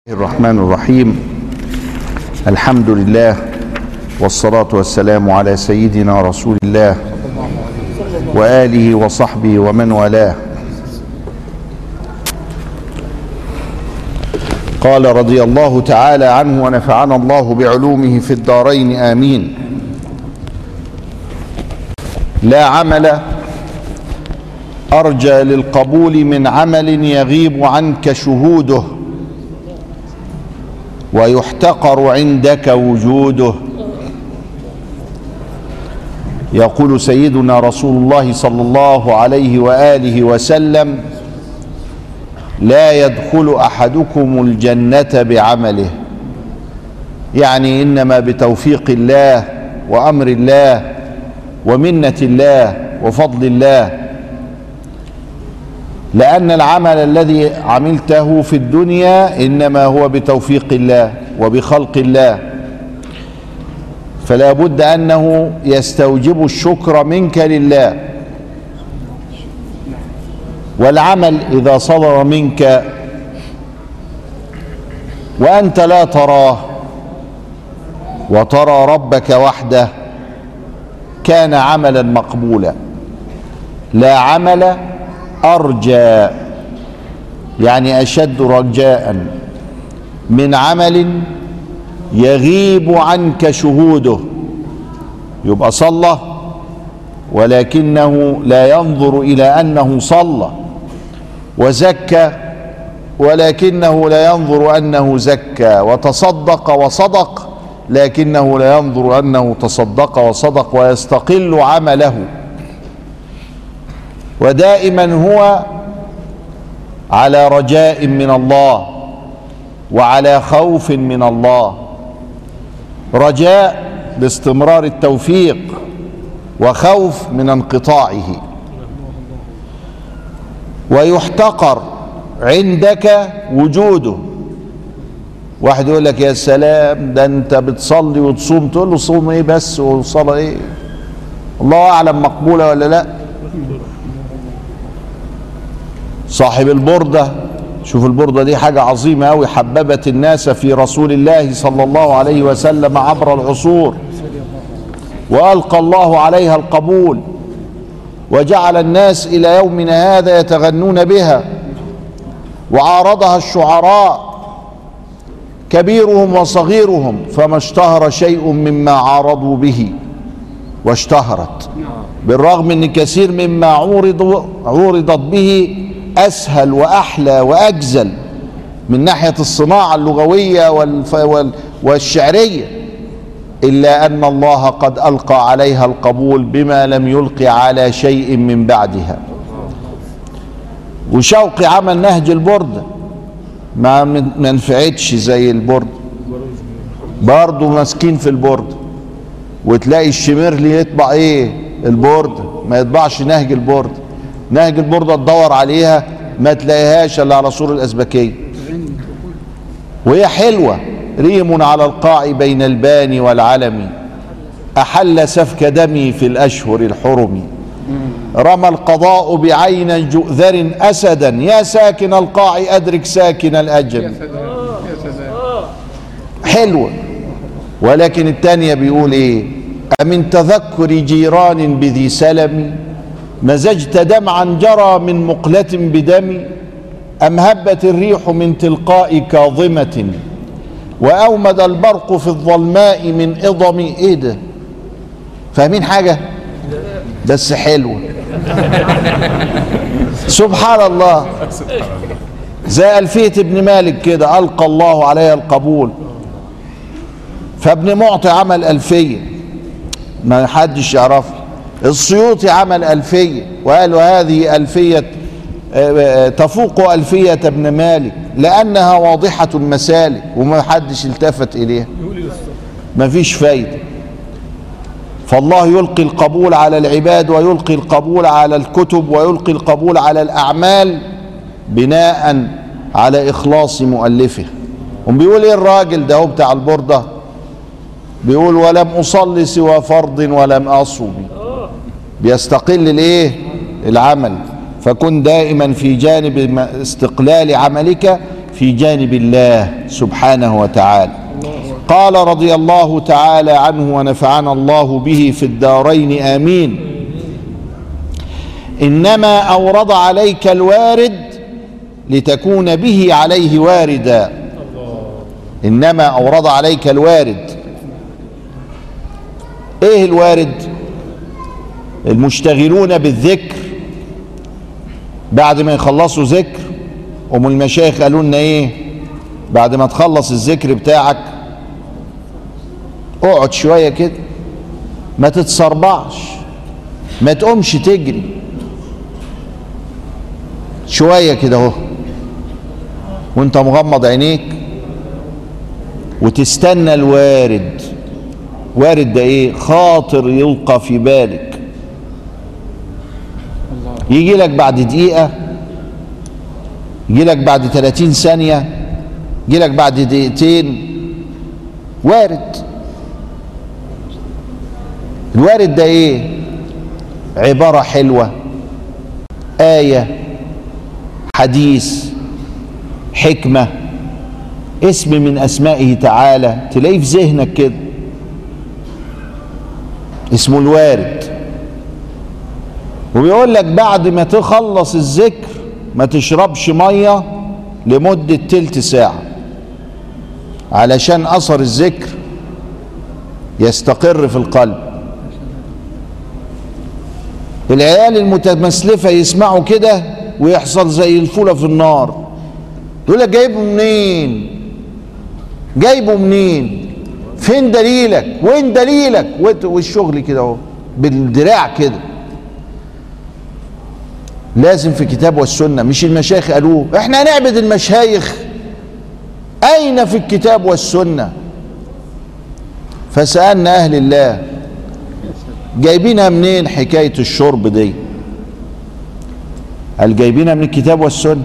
الرحمن الرحيم الحمد لله والصلاة والسلام على سيدنا رسول الله وآله وصحبه ومن والاه قال رضي الله تعالى عنه ونفعنا الله بعلومه في الدارين آمين لا عمل أرجى للقبول من عمل يغيب عنك شهوده ويحتقر عندك وجوده يقول سيدنا رسول الله صلى الله عليه واله وسلم لا يدخل احدكم الجنه بعمله يعني انما بتوفيق الله وامر الله ومنه الله وفضل الله لأن العمل الذي عملته في الدنيا إنما هو بتوفيق الله وبخلق الله فلا بد أنه يستوجب الشكر منك لله والعمل إذا صدر منك وأنت لا تراه وترى ربك وحده كان عملا مقبولا لا عمل أرجى يعني أشد رجاء من عمل يغيب عنك شهوده يبقى صلى ولكنه لا ينظر إلى أنه صلى وزكى ولكنه لا ينظر أنه زكى وتصدق وصدق لكنه لا ينظر أنه تصدق وصدق ويستقل عمله ودائما هو على رجاء من الله وعلى خوف من الله رجاء لاستمرار التوفيق وخوف من انقطاعه ويحتقر عندك وجوده واحد يقول لك يا سلام ده انت بتصلي وتصوم تقول له صوم ايه بس وصلاه ايه الله اعلم مقبوله ولا لا صاحب البردة شوف البردة دي حاجة عظيمة أوي حببت الناس في رسول الله صلى الله عليه وسلم عبر العصور وألقى الله عليها القبول وجعل الناس إلى يومنا هذا يتغنون بها وعارضها الشعراء كبيرهم وصغيرهم فما اشتهر شيء مما عارضوا به واشتهرت بالرغم ان كثير مما عورض عورضت به اسهل واحلى واجزل من ناحيه الصناعه اللغويه والف والشعريه الا ان الله قد القى عليها القبول بما لم يلقي على شيء من بعدها وشوقي عمل نهج البرده ما ما نفعتش زي البرد برضه ماسكين في البرد وتلاقي الشميرلي يطبع ايه البورد ما يطبعش نهج البورد نهج البوردة تدور عليها ما تلاقيهاش الا على سور الازبكيه وهي حلوه ريم على القاع بين الباني والعلم احل سفك دمي في الاشهر الحرم رمى القضاء بعين جؤذر اسدا يا ساكن القاع ادرك ساكن الاجم حلوه ولكن الثانيه بيقول ايه أمن تذكر جيران بذي سلم مزجت دمعا جرى من مقلة بدم أم هبت الريح من تلقاء كاظمة وأومد البرق في الظلماء من إضم إيه ده فاهمين حاجة بس حلوة سبحان الله زي ألفية ابن مالك كده ألقى الله عليها القبول فابن معطي عمل ألفية ما حدش يعرفها السيوطي عمل ألفية وقال وهذه ألفية تفوق ألفية ابن مالك لأنها واضحة المسالك وما حدش التفت إليها ما فيش فايدة فالله يلقي القبول على العباد ويلقي القبول على الكتب ويلقي القبول على الأعمال بناء على إخلاص مؤلفه وبيقول إيه الراجل ده هو بتاع البردة بيقول ولم أصلي سوى فرض ولم أصوم بيستقل الايه العمل فكن دائما في جانب استقلال عملك في جانب الله سبحانه وتعالى قال رضي الله تعالى عنه ونفعنا الله به في الدارين امين انما اورد عليك الوارد لتكون به عليه واردا انما اورد عليك الوارد ايه الوارد المشتغلون بالذكر بعد ما يخلصوا ذكر ام المشايخ قالوا لنا ايه بعد ما تخلص الذكر بتاعك اقعد شويه كده ما تتصربعش ما تقومش تجري شويه كده اهو وانت مغمض عينيك وتستنى الوارد وارد ده ايه خاطر يلقى في بالك يجي لك بعد دقيقة يجي لك بعد 30 ثانية يجي لك بعد دقيقتين وارد الوارد ده ايه عبارة حلوة آية حديث حكمة اسم من أسمائه تعالى تلاقيه في ذهنك كده اسمه الوارد وبيقول لك بعد ما تخلص الذكر ما تشربش ميه لمدة تلت ساعة علشان أثر الذكر يستقر في القلب العيال المتمسلفة يسمعوا كده ويحصل زي الفولة في النار يقول لك جايبه منين جايبه منين فين دليلك وين دليلك والشغل كده اهو بالدراع كده لازم في كتاب والسنه مش المشايخ قالوه احنا هنعبد المشايخ اين في الكتاب والسنه فسالنا اهل الله جايبينها منين حكايه الشرب دي قال جايبينها من الكتاب والسنه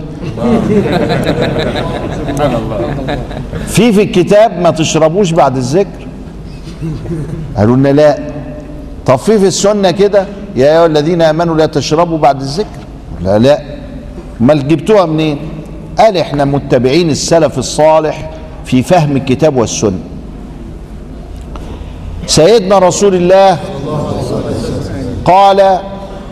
في في الكتاب ما تشربوش بعد الذكر قالوا لنا لا طب في في السنه كده يا ايها الذين امنوا لا تشربوا بعد الذكر لا لا امال جبتوها منين قال احنا متبعين السلف الصالح في فهم الكتاب والسنه سيدنا رسول الله قال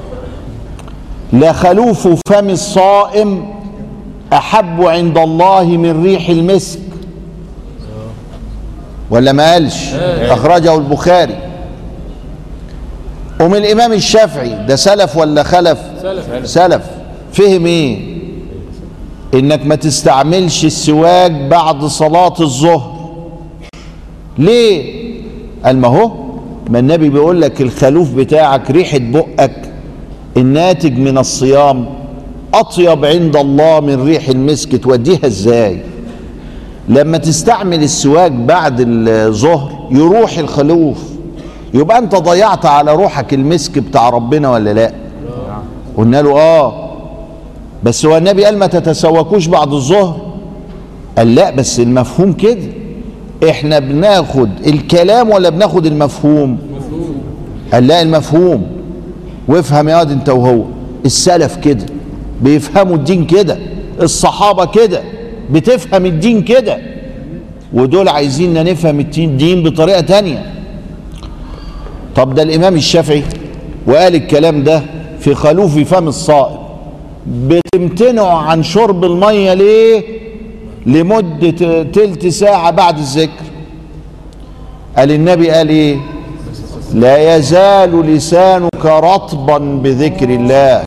لخلوف فم الصائم احب عند الله من ريح المسك ولا ما قالش اخرجه البخاري ومن الامام الشافعي ده سلف ولا خلف سلف. سلف فهم ايه انك ما تستعملش السواك بعد صلاة الظهر ليه قال ما هو ما النبي بيقول لك الخلوف بتاعك ريحة بقك الناتج من الصيام اطيب عند الله من ريح المسك توديها ازاي لما تستعمل السواك بعد الظهر يروح الخلوف يبقى انت ضيعت على روحك المسك بتاع ربنا ولا لا قلنا له اه بس هو النبي قال ما تتسوكوش بعد الظهر قال لا بس المفهوم كده احنا بناخد الكلام ولا بناخد المفهوم قال لا المفهوم وافهم يا واد انت وهو السلف كده بيفهموا الدين كده الصحابه كده بتفهم الدين كده ودول عايزيننا نفهم الدين بطريقه تانيه طب ده الامام الشافعي وقال الكلام ده في خلوف فم الصائم بتمتنعوا عن شرب الميه ليه لمده تلت ساعه بعد الذكر قال النبي قال ايه لا يزال لسانك رطبا بذكر الله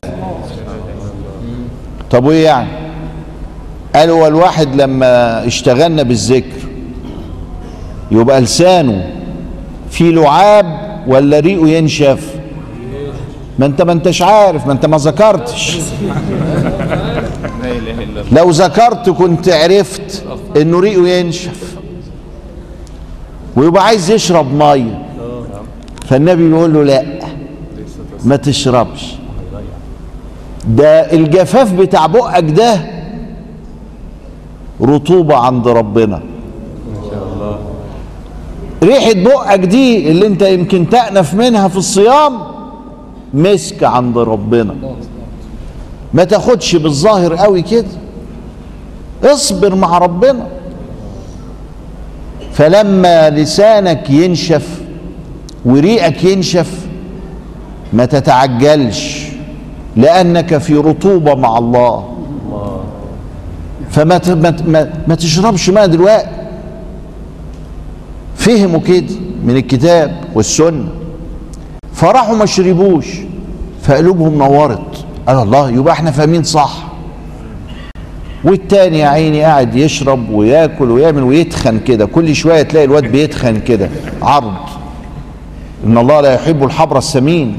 طب وايه يعني قال هو الواحد لما اشتغلنا بالذكر يبقى لسانه في لعاب ولا ريقه ينشف ما انت ما انتش عارف ما انت ما ذكرتش لا اله الا الله لو ذكرت كنت عرفت انه ريقه ينشف ويبقى عايز يشرب ميه فالنبي بيقول له لا ما تشربش ده الجفاف بتاع بقك ده رطوبة عند ربنا ريحة بقك دي اللي انت يمكن تأنف منها في الصيام مسك عند ربنا ما تاخدش بالظاهر قوي كده اصبر مع ربنا فلما لسانك ينشف وريقك ينشف ما تتعجلش لانك في رطوبه مع الله فما ت- ما ت- ما, ما تشربش ماء دلوقتي فهموا كده من الكتاب والسنه فراحوا ما شربوش فقلوبهم نورت قال الله يبقى احنا فاهمين صح والتاني يا عيني قاعد يشرب وياكل ويعمل ويتخن كده كل شويه تلاقي الواد بيتخن كده عرض ان الله لا يحب الحبر السمين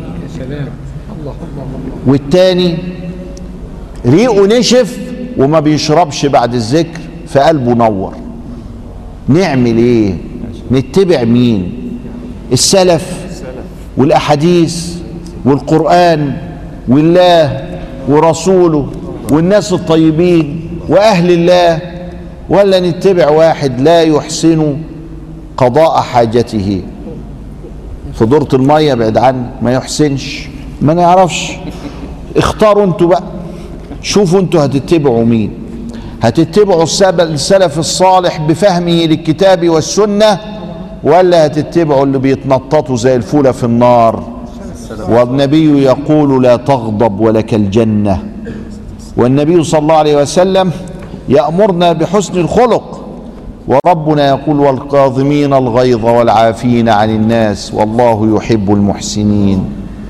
والتاني ريقه نشف وما بيشربش بعد الذكر فقلبه نور نعمل ايه نتبع مين السلف والاحاديث والقران والله ورسوله والناس الطيبين واهل الله ولا نتبع واحد لا يحسن قضاء حاجته في دورة المية بعد عنه ما يحسنش ما نعرفش اختاروا انتوا بقى شوفوا انتوا هتتبعوا مين هتتبعوا السب- السلف الصالح بفهمه للكتاب والسنة ولا هتتبعوا اللي بيتنططوا زي الفولة في النار والنبي يقول لا تغضب ولك الجنة والنبي صلى الله عليه وسلم يأمرنا بحسن الخلق وربنا يقول والكاظمين الغيظ والعافين عن الناس والله يحب المحسنين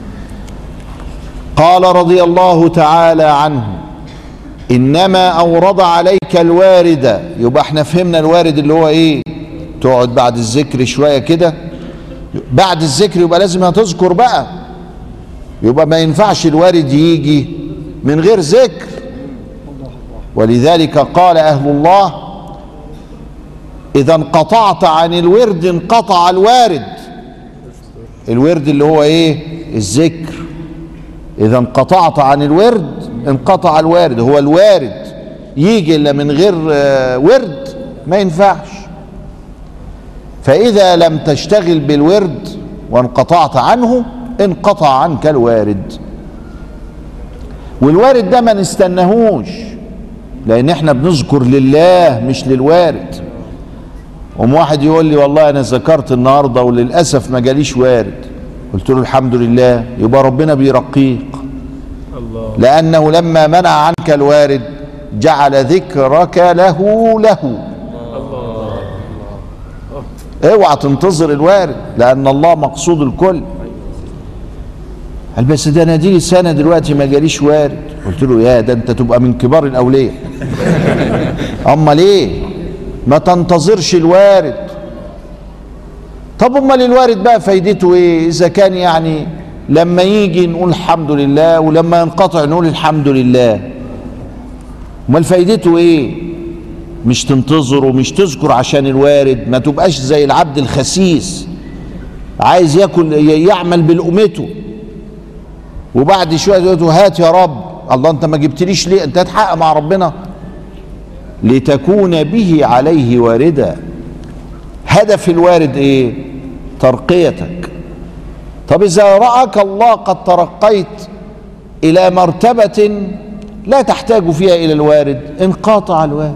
قال رضي الله تعالى عنه انما اورد عليك الوارد يبقى احنا فهمنا الوارد اللي هو ايه تقعد بعد الذكر شويه كده بعد الذكر يبقى لازم هتذكر بقى يبقى ما ينفعش الوارد يجي من غير ذكر ولذلك قال اهل الله اذا انقطعت عن الورد انقطع الوارد الورد اللي هو ايه الذكر اذا انقطعت عن الورد انقطع الوارد هو الوارد يجي الا من غير آه، ورد ما ينفعش فاذا لم تشتغل بالورد وانقطعت عنه انقطع عنك الوارد والوارد ده ما نستناهوش لان احنا بنذكر لله مش للوارد قوم واحد يقول لي والله انا ذكرت النهارده وللاسف ما جاليش وارد قلت له الحمد لله يبقى ربنا بيرقيك لانه لما منع عنك الوارد جعل ذكرك له له اوعى تنتظر الوارد لان الله مقصود الكل قال بس ده انا دي سنه دلوقتي ما جاليش وارد قلت له يا ده انت تبقى من كبار الاولياء امال ايه ما تنتظرش الوارد طب امال الوارد بقى فايدته ايه اذا كان يعني لما يجي نقول الحمد لله ولما ينقطع نقول الحمد لله امال فايدته ايه مش تنتظر ومش تذكر عشان الوارد ما تبقاش زي العبد الخسيس عايز ياكل يعمل بلقمته وبعد شويه يقول له هات يا رب الله انت ما جبتليش ليه انت هتحقق مع ربنا لتكون به عليه واردا هدف الوارد ايه ترقيتك طب اذا راك الله قد ترقيت الى مرتبه لا تحتاج فيها الى الوارد انقطع الوارد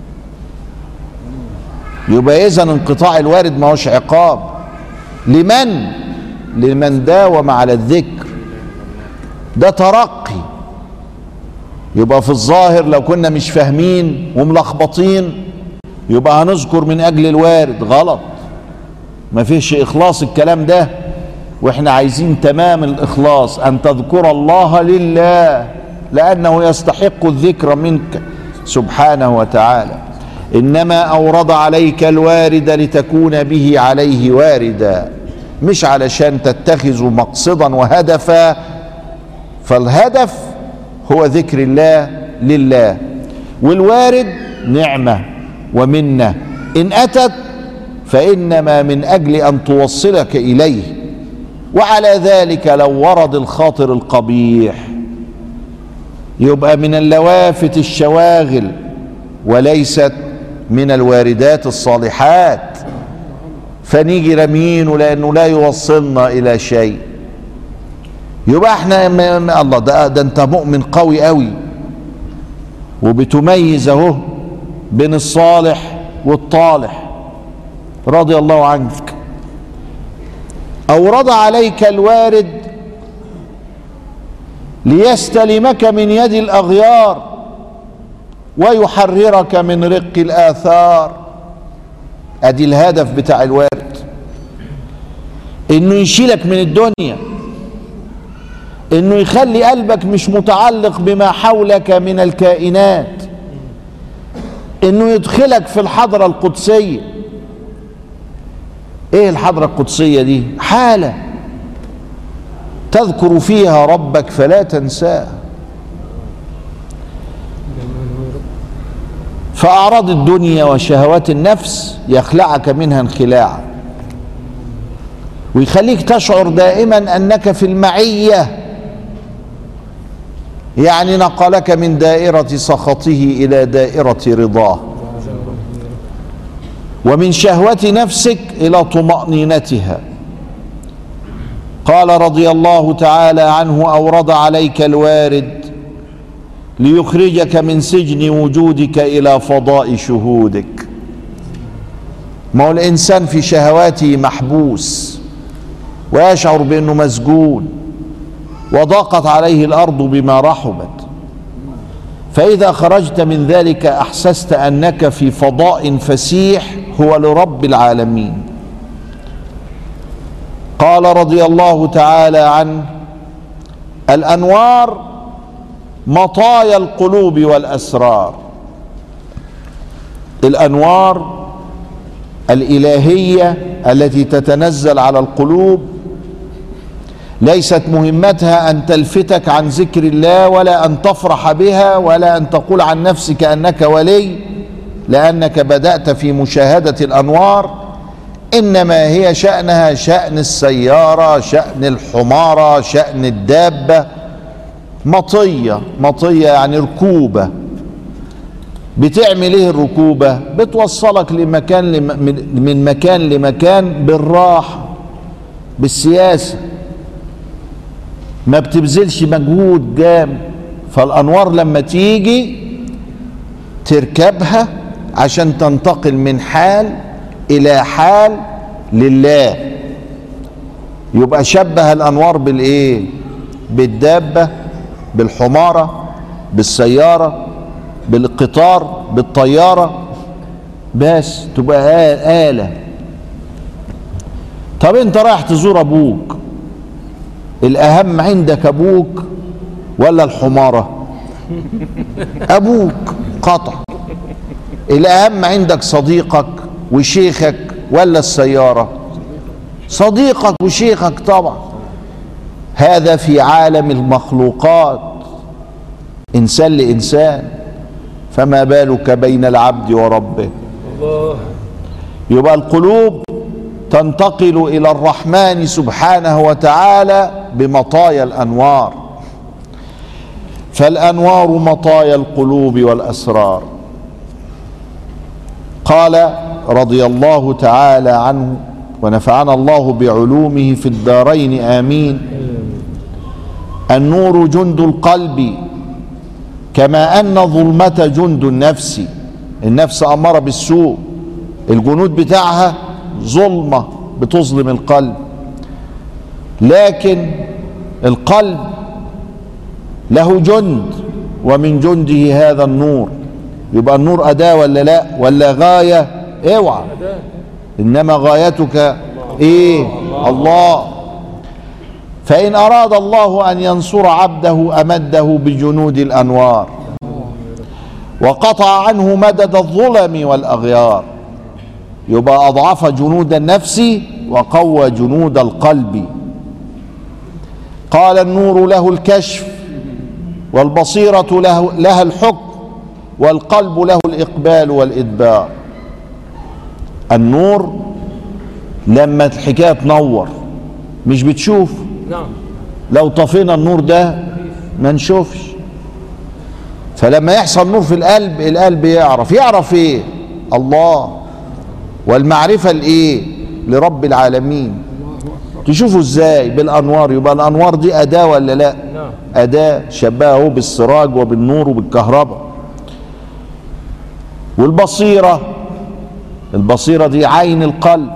يبقى اذا انقطاع الوارد ما هوش عقاب لمن لمن داوم على الذكر ده ترقي يبقى في الظاهر لو كنا مش فاهمين وملخبطين يبقى هنذكر من اجل الوارد غلط ما فيش اخلاص الكلام ده واحنا عايزين تمام الاخلاص ان تذكر الله لله لانه يستحق الذكر منك سبحانه وتعالى انما اورد عليك الوارد لتكون به عليه واردا مش علشان تتخذ مقصدا وهدفا فالهدف هو ذكر الله لله والوارد نعمه ومنه ان اتت فانما من اجل ان توصلك اليه وعلى ذلك لو ورد الخاطر القبيح يبقى من اللوافت الشواغل وليست من الواردات الصالحات فنيجي رمينه لانه لا يوصلنا الى شيء يبقى احنا م- م- الله ده, ده انت مؤمن قوي قوي وبتميز اهو بين الصالح والطالح رضي الله عنك أورد عليك الوارد ليستلمك من يد الأغيار ويحررك من رق الآثار أدي الهدف بتاع الوارد إنه يشيلك من الدنيا إنه يخلي قلبك مش متعلق بما حولك من الكائنات إنه يدخلك في الحضرة القدسية إيه الحضرة القدسية دي؟ حالة تذكر فيها ربك فلا تنساه فأعراض الدنيا وشهوات النفس يخلعك منها انخلاعا ويخليك تشعر دائما أنك في المعية يعني نقلك من دائرة سخطه إلى دائرة رضاه ومن شهوة نفسك إلى طمأنينتها قال رضي الله تعالى عنه أورد عليك الوارد ليخرجك من سجن وجودك إلى فضاء شهودك ما هو الإنسان في شهواته محبوس ويشعر بأنه مسجون وضاقت عليه الأرض بما رحبت فإذا خرجت من ذلك أحسست أنك في فضاء فسيح هو لرب العالمين قال رضي الله تعالى عنه الانوار مطايا القلوب والاسرار الانوار الالهيه التي تتنزل على القلوب ليست مهمتها ان تلفتك عن ذكر الله ولا ان تفرح بها ولا ان تقول عن نفسك انك ولي لانك بدات في مشاهده الانوار انما هي شانها شان السياره شان الحماره شان الدابه مطيه مطيه يعني ركوبه بتعمل ايه الركوبه بتوصلك لمكان لم من مكان لمكان بالراحه بالسياسه ما بتبذلش مجهود جامد فالانوار لما تيجي تركبها عشان تنتقل من حال الى حال لله يبقى شبه الانوار بالايه بالدابه بالحماره بالسياره بالقطار بالطياره بس تبقى آلة طب انت رايح تزور ابوك الاهم عندك ابوك ولا الحماره ابوك قطع الاهم عندك صديقك وشيخك ولا السيارة صديقك وشيخك طبعا هذا في عالم المخلوقات إنسان لإنسان فما بالك بين العبد وربه يبقى القلوب تنتقل إلى الرحمن سبحانه وتعالى بمطايا الأنوار فالأنوار مطايا القلوب والأسرار قال رضي الله تعالى عنه ونفعنا الله بعلومه في الدارين امين النور جند القلب كما ان ظلمه جند النفس النفس اماره بالسوء الجنود بتاعها ظلمه بتظلم القلب لكن القلب له جند ومن جنده هذا النور يبقى النور اداه ولا لا ولا غايه اوعى انما غايتك ايه الله فان اراد الله ان ينصر عبده امده بجنود الانوار وقطع عنه مدد الظلم والاغيار يبقى اضعف جنود النفس وقوى جنود القلب قال النور له الكشف والبصيره له لها الحكم والقلب له الاقبال والادبار النور لما الحكايه تنور مش بتشوف نعم لو طفينا النور ده ما نشوفش فلما يحصل نور في القلب القلب يعرف يعرف ايه الله والمعرفه لايه لرب العالمين تشوفه ازاي بالانوار يبقى الانوار دي اداه ولا لا نعم اداه شبهه بالسراج وبالنور وبالكهرباء والبصيرة البصيرة دي عين القلب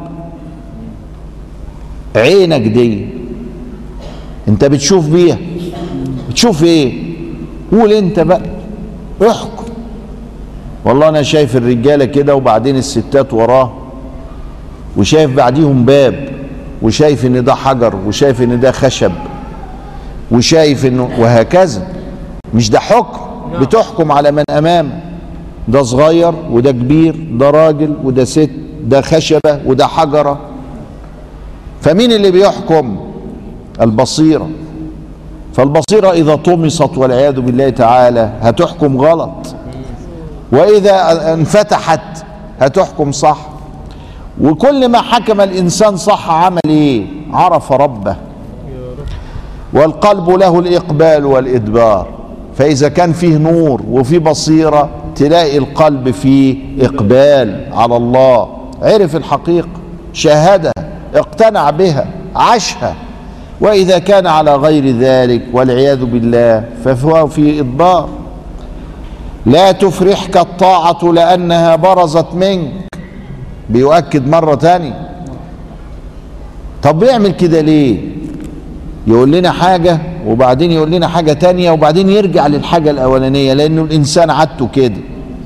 عينك دي انت بتشوف بيها بتشوف ايه قول انت بقى احكم والله انا شايف الرجالة كده وبعدين الستات وراه وشايف بعديهم باب وشايف ان ده حجر وشايف ان ده خشب وشايف انه وهكذا مش ده حكم بتحكم على من امامك ده صغير وده كبير ده راجل وده ست ده خشبة وده حجرة فمين اللي بيحكم البصيرة فالبصيرة إذا طمست والعياذ بالله تعالى هتحكم غلط وإذا انفتحت هتحكم صح وكل ما حكم الإنسان صح عمل إيه عرف ربه والقلب له الإقبال والإدبار فإذا كان فيه نور وفيه بصيرة تلاقي القلب فيه إقبال على الله عرف الحقيقة شاهدها اقتنع بها عاشها وإذا كان على غير ذلك والعياذ بالله فهو في إدبار لا تفرحك الطاعة لأنها برزت منك بيؤكد مرة تانية طب بيعمل كده ليه يقول لنا حاجة وبعدين يقول لنا حاجة تانية وبعدين يرجع للحاجة الأولانية لأنه الإنسان عادته كده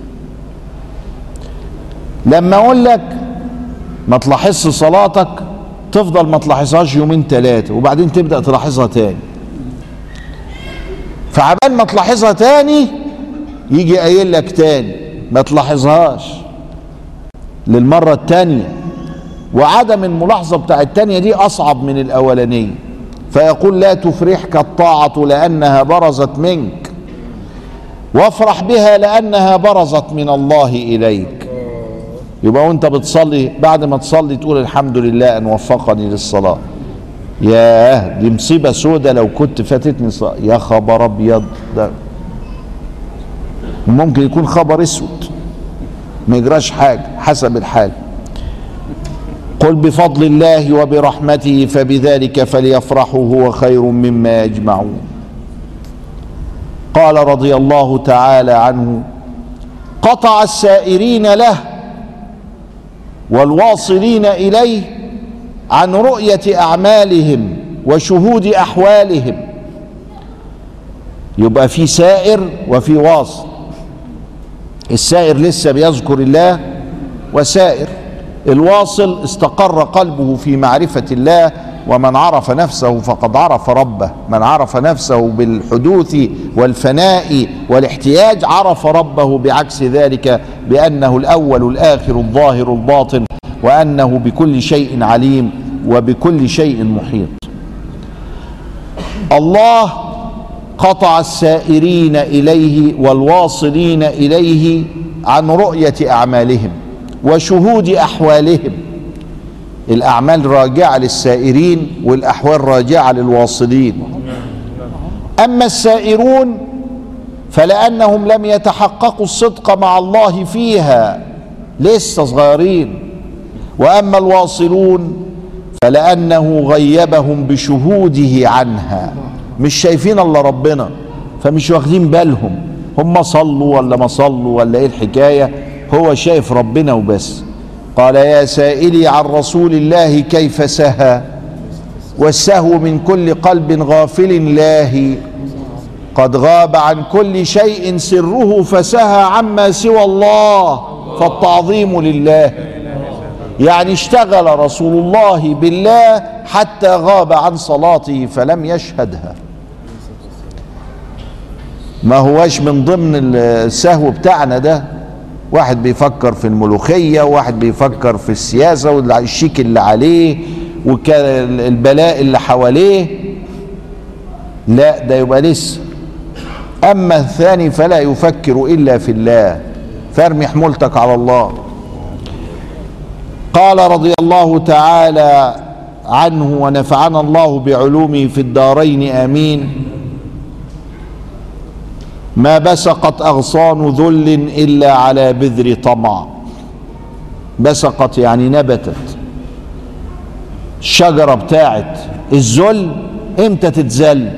لما أقول لك ما تلاحظش صلاتك تفضل ما تلاحظهاش يومين ثلاثة وبعدين تبدأ تلاحظها تاني فعبال ما تلاحظها تاني يجي قايل لك تاني ما تلاحظهاش للمرة التانية وعدم الملاحظة بتاع التانية دي أصعب من الأولانية فيقول لا تفرحك الطاعة لأنها برزت منك وافرح بها لأنها برزت من الله إليك يبقى وانت بتصلي بعد ما تصلي تقول الحمد لله أن وفقني للصلاة ياه دي مصيبة سودة لو كنت فاتتني صلاة يا خبر أبيض ده ممكن يكون خبر اسود ما يجراش حاجة حسب الحال قل بفضل الله وبرحمته فبذلك فليفرحوا هو خير مما يجمعون قال رضي الله تعالى عنه قطع السائرين له والواصلين اليه عن رؤيه اعمالهم وشهود احوالهم يبقى في سائر وفي واصل السائر لسه بيذكر الله وسائر الواصل استقر قلبه في معرفة الله ومن عرف نفسه فقد عرف ربه من عرف نفسه بالحدوث والفناء والاحتياج عرف ربه بعكس ذلك بأنه الأول الآخر الظاهر الباطن وأنه بكل شيء عليم وبكل شيء محيط الله قطع السائرين إليه والواصلين إليه عن رؤية أعمالهم وشهود احوالهم الاعمال راجعه للسائرين والاحوال راجعه للواصلين اما السائرون فلانهم لم يتحققوا الصدق مع الله فيها لسه صغيرين واما الواصلون فلانه غيبهم بشهوده عنها مش شايفين الا ربنا فمش واخدين بالهم هم صلوا ولا ما صلوا ولا ايه الحكايه هو شايف ربنا وبس قال يا سائلي عن رسول الله كيف سهى والسهو من كل قلب غافل لاهي قد غاب عن كل شيء سره فسهى عما سوى الله فالتعظيم لله يعني اشتغل رسول الله بالله حتى غاب عن صلاته فلم يشهدها ما هواش من ضمن السهو بتاعنا ده واحد بيفكر في الملوخية وواحد بيفكر في السياسة والشيك اللي عليه والبلاء اللي حواليه لا ده يبقى لسه أما الثاني فلا يفكر إلا في الله فارمي حمولتك على الله قال رضي الله تعالى عنه ونفعنا الله بعلومه في الدارين آمين ما بسقت اغصان ذل الا على بذر طمع بسقت يعني نبتت الشجره بتاعت الذل امتى تتذل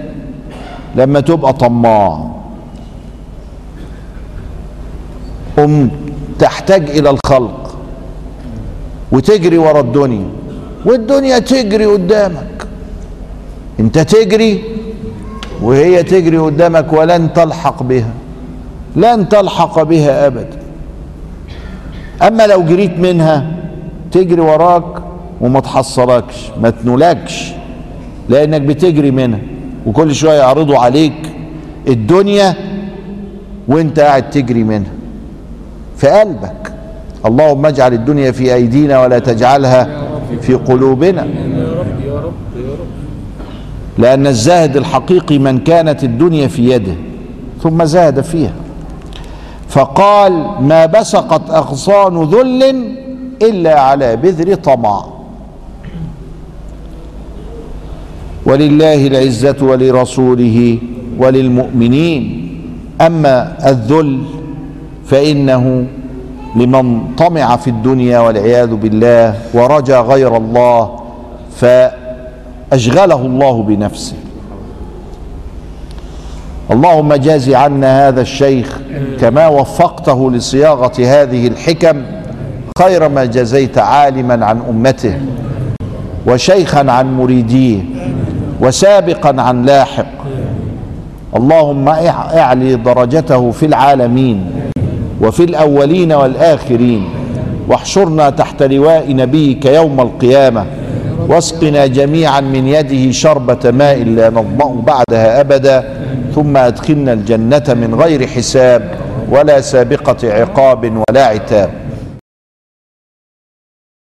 لما تبقى طماع ام تحتاج الى الخلق وتجري ورا الدنيا والدنيا تجري قدامك انت تجري وهي تجري قدامك ولن تلحق بها لن تلحق بها ابدا اما لو جريت منها تجري وراك وما تحصلكش ما تنولكش لانك بتجري منها وكل شويه يعرضوا عليك الدنيا وانت قاعد تجري منها في قلبك اللهم اجعل الدنيا في ايدينا ولا تجعلها في قلوبنا لان الزاهد الحقيقي من كانت الدنيا في يده ثم زهد فيها فقال ما بسقت اغصان ذل الا على بذر طمع ولله العزه ولرسوله وللمؤمنين اما الذل فانه لمن طمع في الدنيا والعياذ بالله ورجى غير الله فاشغله الله بنفسه اللهم جاز عنا هذا الشيخ كما وفقته لصياغه هذه الحكم خير ما جزيت عالما عن امته وشيخا عن مريديه وسابقا عن لاحق اللهم اعلي درجته في العالمين وفي الاولين والاخرين واحشرنا تحت لواء نبيك يوم القيامه واسقنا جميعا من يده شربه ماء لا نظما بعدها ابدا ثم ادخلنا الجنه من غير حساب ولا سابقه عقاب ولا عتاب